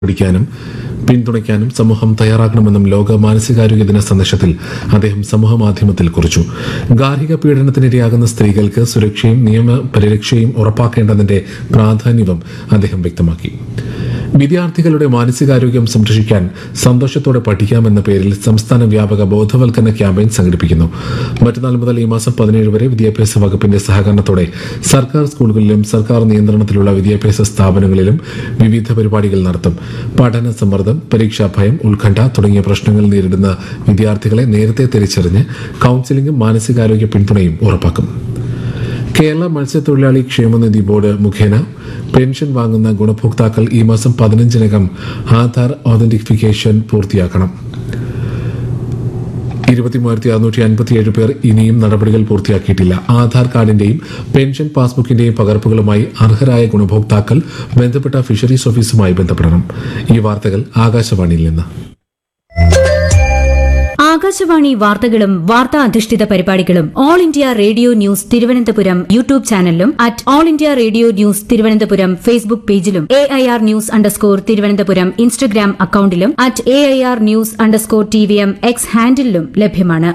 പിടിക്കാനും പിന്തുണയ്ക്കാനും സമൂഹം തയ്യാറാകണമെന്നും ലോക മാനസികാരോഗ്യ ദിന സന്ദേശത്തിൽ അദ്ദേഹം സമൂഹ മാധ്യമത്തിൽ കുറിച്ചു ഗാർഹിക പീഡനത്തിനിരയാകുന്ന സ്ത്രീകൾക്ക് സുരക്ഷയും നിയമ പരിരക്ഷയും ഉറപ്പാക്കേണ്ടതിന്റെ പ്രാധാന്യവും അദ്ദേഹം വ്യക്തമാക്കി വിദ്യാർത്ഥികളുടെ മാനസികാരോഗ്യം സംരക്ഷിക്കാൻ സന്തോഷത്തോടെ പഠിക്കാമെന്ന പേരിൽ സംസ്ഥാന വ്യാപക ബോധവൽക്കരണ ക്യാമ്പയിൻ സംഘടിപ്പിക്കുന്നു മറ്റന്നാൾ മുതൽ ഈ മാസം പതിനേഴ് വരെ വിദ്യാഭ്യാസ വകുപ്പിന്റെ സഹകരണത്തോടെ സർക്കാർ സ്കൂളുകളിലും സർക്കാർ നിയന്ത്രണത്തിലുള്ള വിദ്യാഭ്യാസ സ്ഥാപനങ്ങളിലും വിവിധ പരിപാടികൾ നടത്തും പഠന സമ്മർദ്ദം പരീക്ഷാ ഭയം ഉത്കണ്ഠ തുടങ്ങിയ പ്രശ്നങ്ങൾ നേരിടുന്ന വിദ്യാർത്ഥികളെ നേരത്തെ തിരിച്ചറിഞ്ഞ് കൌൺസിലിംഗും മാനസികാരോഗ്യ പിന്തുണയും ഉറപ്പാക്കും കേരള മത്സ്യത്തൊഴിലാളി ക്ഷേമനിധി ബോർഡ് മുഖേന പെൻഷൻ വാങ്ങുന്ന ഗുണഭോക്താക്കൾ ഈ മാസം പതിനഞ്ചിനകം ആധാർ ഓതന്റിഫിക്കേഷൻ പൂർത്തിയാക്കണം ഇരുപത്തിമൂവായിരത്തി അറുന്നൂറ്റി അൻപത്തിയേഴ് പേർ ഇനിയും നടപടികൾ പൂർത്തിയാക്കിയിട്ടില്ല ആധാർ കാർഡിന്റെയും പെൻഷൻ പാസ്ബുക്കിന്റെയും പകർപ്പുകളുമായി അർഹരായ ഗുണഭോക്താക്കൾ ബന്ധപ്പെട്ട ഫിഷറീസ് ഓഫീസുമായി ബന്ധപ്പെടണം ഈ വാർത്തകൾ ആകാശവാണിയിൽ നിന്ന് ആകാശവാണി വാർത്തകളും വാർത്താ അധിഷ്ഠിത പരിപാടികളും All India Radio news Thiruvananthapuram YouTube ചാനലിലും at All India Radio news Thiruvananthapuram Facebook പേജിലും A I R news underscore Thiruvananthapuram Instagram അക്കൌണ്ടിലും at A I R news underscore T V M X ഹാൻഡിലും ലഭ്യമാണ്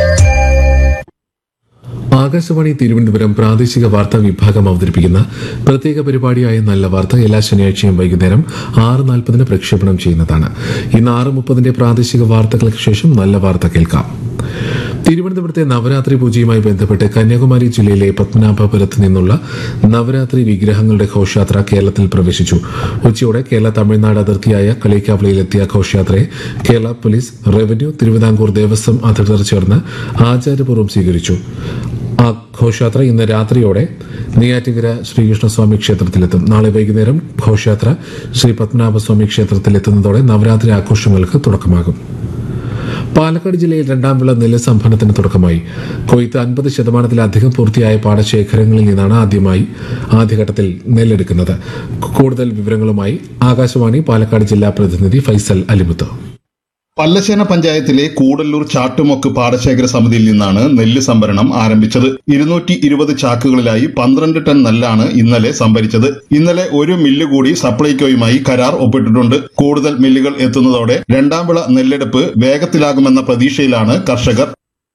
ആകാശവാണി തിരുവനന്തപുരം പ്രാദേശിക വാർത്താ വിഭാഗം അവതരിപ്പിക്കുന്ന പ്രത്യേക പരിപാടിയായ നല്ല വാർത്ത എല്ലാ ശനിയാഴ്ചയും വൈകുന്നേരം ആറ് നാൽപ്പതിന് പ്രക്ഷേപണം ചെയ്യുന്നതാണ് ഇന്ന് ആറ് മുപ്പതിന്റെ പ്രാദേശിക വാർത്തകൾക്ക് ശേഷം നല്ല വാർത്ത കേൾക്കാം തിരുവനന്തപുരത്തെ നവരാത്രി പൂജയുമായി ബന്ധപ്പെട്ട് കന്യാകുമാരി ജില്ലയിലെ പത്മനാഭപുരത്ത് നിന്നുള്ള നവരാത്രി വിഗ്രഹങ്ങളുടെ ഘോഷയാത്ര കേരളത്തിൽ പ്രവേശിച്ചു ഉച്ചയോടെ കേരള തമിഴ്നാട് അതിർത്തിയായ കളിക്കാവിളയിലെത്തിയ ഘോഷയാത്രയെ കേരള പോലീസ് റവന്യൂ തിരുവിതാംകൂർ ദേവസ്വം അധികൃതർ ചേർന്ന് ആചാരപൂർവ്വം സ്വീകരിച്ചു ആ ഘോഷയാത്ര ഇന്ന് രാത്രിയോടെ നെയ്യാറ്റിങ്കര ശ്രീകൃഷ്ണസ്വാമി ക്ഷേത്രത്തിലെത്തും നാളെ വൈകുന്നേരം ഘോഷയാത്ര ശ്രീ പത്മനാഭസ്വാമി ക്ഷേത്രത്തിലെത്തുന്നതോടെ നവരാത്രി ആഘോഷങ്ങൾക്ക് തുടക്കമാകും പാലക്കാട് ജില്ലയിൽ രണ്ടാം വിള നെല്ല് സംഭരണത്തിന് തുടക്കമായി കൊയ്ത്ത് അൻപത് ശതമാനത്തിലധികം പൂർത്തിയായ പാടശേഖരങ്ങളിൽ നിന്നാണ് ആദ്യമായി ആദ്യഘട്ടത്തിൽ നെല്ലെടുക്കുന്നത് കൂടുതൽ വിവരങ്ങളുമായി ആകാശവാണി പാലക്കാട് ജില്ലാ പ്രതിനിധി ഫൈസൽ അലിമുത്ത് പല്ലശ്ശേന പഞ്ചായത്തിലെ കൂടല്ലൂർ ചാട്ടുമൊക്ക് പാടശേഖര സമിതിയിൽ നിന്നാണ് നെല്ല് സംഭരണം ആരംഭിച്ചത് ഇരുന്നൂറ്റി ഇരുപത് ചാക്കുകളിലായി പന്ത്രണ്ട് ടൺ നെല്ലാണ് ഇന്നലെ സംഭരിച്ചത് ഇന്നലെ ഒരു മില്ല് കൂടി സപ്ലൈകോയുമായി കരാർ ഒപ്പിട്ടിട്ടുണ്ട് കൂടുതൽ മില്ലുകൾ എത്തുന്നതോടെ രണ്ടാം വിള നെല്ലെടുപ്പ് വേഗത്തിലാകുമെന്ന പ്രതീക്ഷയിലാണ് കർഷകർ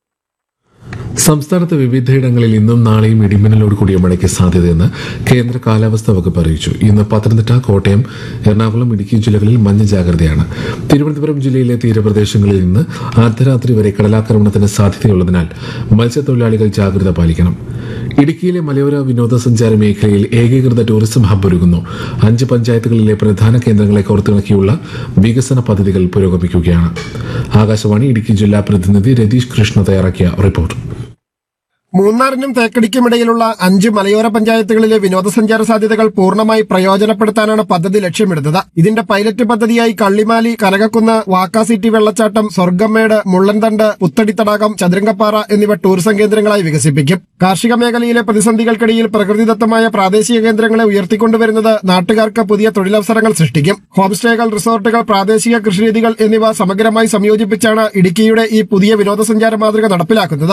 സംസ്ഥാനത്ത് വിവിധയിടങ്ങളിൽ ഇന്നും നാളെയും ഇടിമിന്നലോട് കൂടിയ മഴയ്ക്ക് സാധ്യതയെന്ന് കേന്ദ്ര കാലാവസ്ഥാ വകുപ്പ് അറിയിച്ചു ഇന്ന് പത്തനംതിട്ട കോട്ടയം എറണാകുളം ഇടുക്കി ജില്ലകളിൽ മഞ്ഞ ജാഗ്രതയാണ് തിരുവനന്തപുരം ജില്ലയിലെ തീരപ്രദേശങ്ങളിൽ നിന്ന് അർദ്ധരാത്രി വരെ കടലാക്രമണത്തിന് സാധ്യതയുള്ളതിനാൽ മത്സ്യത്തൊഴിലാളികൾ ജാഗ്രത പാലിക്കണം ഇടുക്കിയിലെ മലയോര വിനോദസഞ്ചാര മേഖലയിൽ ഏകീകൃത ടൂറിസം ഹബ്ബ് ഒരുങ്ങുന്നു അഞ്ച് പഞ്ചായത്തുകളിലെ പ്രധാന കേന്ദ്രങ്ങളെ കോർത്തിണക്കിയുള്ള വികസന പദ്ധതികൾ പുരോഗമിക്കുകയാണ് ആകാശവാണി ഇടുക്കി ജില്ലാ പ്രതിനിധി രതീഷ് കൃഷ്ണ തയ്യാറാക്കിയ റിപ്പോർട്ട് മൂന്നാറിനും തേക്കടിക്കുമിടയിലുള്ള അഞ്ച് മലയോര പഞ്ചായത്തുകളിലെ വിനോദസഞ്ചാര സാധ്യതകൾ പൂർണ്ണമായി പ്രയോജനപ്പെടുത്താനാണ് പദ്ധതി ലക്ഷ്യമിടുന്നത് ഇതിന്റെ പൈലറ്റ് പദ്ധതിയായി കള്ളിമാലി കനകക്കുന്ന് വാക്കാസിറ്റി വെള്ളച്ചാട്ടം സ്വർഗമേട് മുള്ളൻതണ്ട് പുത്തടി തടാകം ചതുരംഗപ്പാറ എന്നിവ ടൂറിസം കേന്ദ്രങ്ങളായി വികസിപ്പിക്കും കാർഷിക മേഖലയിലെ പ്രതിസന്ധികൾക്കിടയിൽ പ്രകൃതിദത്തമായ പ്രാദേശിക കേന്ദ്രങ്ങളെ ഉയർത്തിക്കൊണ്ടുവരുന്നത് നാട്ടുകാർക്ക് പുതിയ തൊഴിലവസരങ്ങൾ സൃഷ്ടിക്കും ഹോം സ്റ്റേകൾ റിസോർട്ടുകൾ പ്രാദേശിക കൃഷിരീതികൾ എന്നിവ സമഗ്രമായി സംയോജിപ്പിച്ചാണ് ഇടുക്കിയുടെ ഈ പുതിയ വിനോദസഞ്ചാര മാതൃക നടപ്പിലാക്കുന്നത്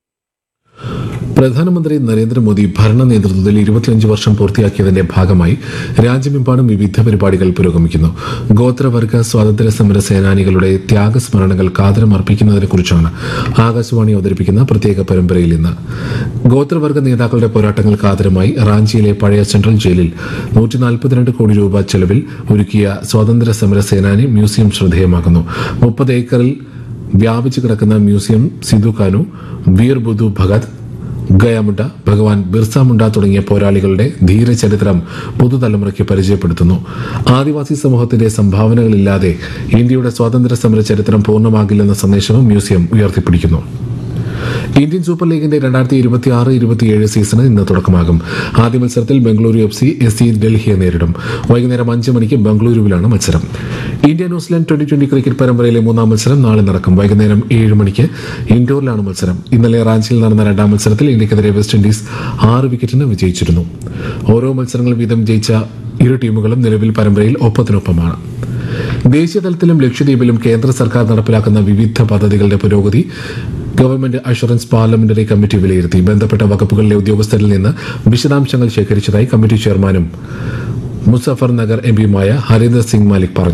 പ്രധാനമന്ത്രി നരേന്ദ്രമോദി ഭരണ നേതൃത്വത്തിൽ ഇരുപത്തിയഞ്ച് വർഷം പൂർത്തിയാക്കിയതിന്റെ ഭാഗമായി രാജ്യമെമ്പാടും വിവിധ പരിപാടികൾ പുരോഗമിക്കുന്നു ഗോത്രവർഗ സ്വാതന്ത്ര്യ സമര സേനാനികളുടെ ത്യാഗസ്മരണകൾ കാതരമർപ്പിക്കുന്നതിനെക്കുറിച്ചാണ് ആകാശവാണി അവതരിപ്പിക്കുന്ന പ്രത്യേക പരമ്പരയിൽ ഇന്ന് ഗോത്രവർഗ നേതാക്കളുടെ പോരാട്ടങ്ങൾക്ക് ആദരമായി റാഞ്ചിയിലെ പഴയ സെൻട്രൽ ജയിലിൽ നൂറ്റി നാൽപ്പത്തിരണ്ട് കോടി രൂപ ചെലവിൽ ഒരുക്കിയ സ്വാതന്ത്ര്യ സമര സേനാനി മ്യൂസിയം ശ്രദ്ധേയമാക്കുന്നു മുപ്പത് ഏക്കറിൽ വ്യാപിച്ചു കിടക്കുന്ന മ്യൂസിയം സിധു കാനു വീർ ബുധു ഭഗത് ഗയാമുണ്ട ഭഗവാൻ ബിർസ മുണ്ട തുടങ്ങിയ പോരാളികളുടെ ധീരചരിത്രം പുതുതലമുറയ്ക്ക് പരിചയപ്പെടുത്തുന്നു ആദിവാസി സമൂഹത്തിന്റെ സംഭാവനകളില്ലാതെ ഇന്ത്യയുടെ സ്വാതന്ത്ര്യ സമര ചരിത്രം പൂർണ്ണമാകില്ലെന്ന സന്ദേശവും മ്യൂസിയം ഉയർത്തിപ്പിടിക്കുന്നു ഇന്ത്യൻ സൂപ്പർ ലീഗിന്റെ രണ്ടായിരത്തി ഇരുപത്തി ആറ് ഇരുപത്തിയേഴ് സീസണ് ഇന്ന് തുടക്കമാകും ആദ്യ മത്സരത്തിൽ Bengaluru F C S C ഡൽഹിയെ നേരിടും വൈകുന്നേരം അഞ്ച് മണിക്ക് ബംഗളൂരുവിലാണ് മത്സരം India New Zealand twenty twenty cricket പരമ്പരയിലെ മൂന്നാം മത്സരം നാളെ നടക്കും വൈകുന്നേരം ഏഴ് മണിക്ക് ഇൻഡോറിലാണ് മത്സരം ഇന്നലെ റാഞ്ചിയിൽ നടന്ന രണ്ടാം മത്സരത്തിൽ ഇന്ത്യക്കെതിരെ വെസ്റ്റ് ഇൻഡീസ് ആറ് വിക്കറ്റിന് വിജയിച്ചിരുന്നു ഓരോ മത്സരങ്ങൾ വീതം ജയിച്ച ഇരു ടീമുകളും നിലവിൽ പരമ്പരയിൽ ഒപ്പത്തിനൊപ്പമാണ് ദേശീയ തലത്തിലും ലക്ഷദ്വീപിലും കേന്ദ്ര സർക്കാർ നടപ്പിലാക്കുന്ന വിവിധ പദ്ധതികളുടെ പുരോഗതി ഗവൺമെന്റ് അഷുറൻസ് പാർലമെന്ററി കമ്മിറ്റി വിലയിരുത്തി ബന്ധപ്പെട്ട വകുപ്പുകളിലെ ഉദ്യോഗസ്ഥരിൽ നിന്ന് വിശദാംശങ്ങൾ ശേഖരിച്ചതായി കമ്മിറ്റി ചെയർമാനും മുസഫർ നഗർ എംപിയുമായ ഹരീന്ദർ സിംഗ് മാലിക് പറഞ്ഞു